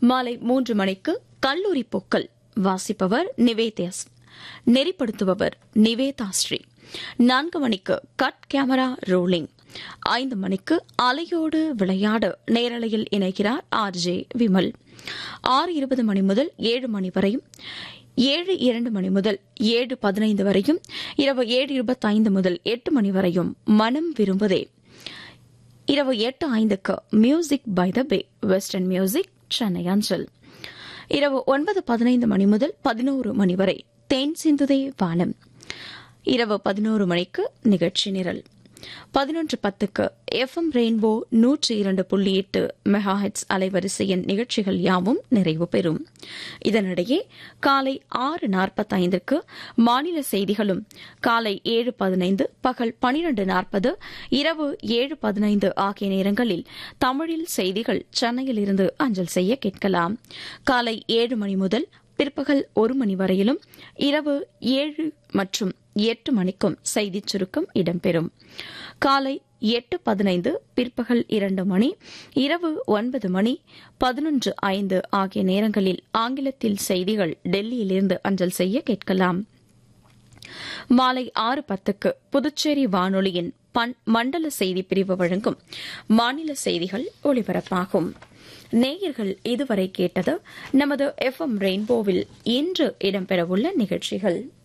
மாலை மூன்று மணிக்கு கல்லூரி பூக்கள் வாசிப்பவர் நிவேதியஸ் நெறிப்படுத்துபவர் நிவேதா ஸ்ரீ நான்கு மணிக்கு கட் கேமரா ரோலிங் ஐந்து மணிக்கு அலையோடு விளையாட நேரலையில் இணைகிறார் ஆர் ஜே விமல் ஆறு இருபது மணி முதல் ஏழு மணி வரையும் ஏழு இரண்டு மணி முதல் ஏழு பதினைந்து வரையும் இரவு ஏழு இருபத்தைந்து முதல் எட்டு மணி வரையும் மனம் விரும்புதே இரவு எட்டு ஐந்துக்கு music by the bay western music Chennai அஞ்சல் இரவு ஒன்பது பதினைந்து மணி முதல் பதினோரு மணி வரை தேன் சிந்துதே வானம் இரவு பதினோரு மணிக்கு நிகழ்ச்சி நிரல் பதினொன்று பத்துக்கு எஃப்எம் ரெயின்போ நூற்றி இரண்டு புள்ளி எட்டு மெகாஹெட்ஸ் அலைவரிசையின் நிகழ்ச்சிகள் யாவும் நிறைவு பெறும் இதனிடையே காலை ஆறு நாற்பத்தைந்திற்கு மாநில செய்திகளும் காலை ஏழு பதினைந்து பகல் பனிரண்டு நாற்பது இரவு ஏழு பதினைந்து ஆகிய நேரங்களில் தமிழில் செய்திகள் சென்னையிலிருந்து அஞ்சல் செய்ய கேட்கலாம் காலை ஏழு மணி முதல் பிற்பகல் ஒரு மணி வரையிலும் இரவு ஏழு மற்றும் எட்டு மணிக்கும் செய்திச் சுருக்கம் இடம்பெறும் காலை எட்டு பதினைந்து பிற்பகல் இரண்டு மணி இரவு ஒன்பது மணி பதினொன்று ஐந்து ஆகிய நேரங்களில் ஆங்கிலத்தில் செய்திகள் டெல்லியிலிருந்து அஞ்சல் செய்ய கேட்கலாம் மாலை ஆறு பத்துக்கு புதுச்சேரி வானொலியின் மண்டல செய்தி பிரிவு வழங்கும் மாநில செய்திகள் ஒலிபரப்பாகும் நேயர்கள் இதுவரை கேட்டது நமது எஃப் எம் ரெயின்போவில் இன்று இடம்பெறவுள்ள நிகழ்ச்சிகள்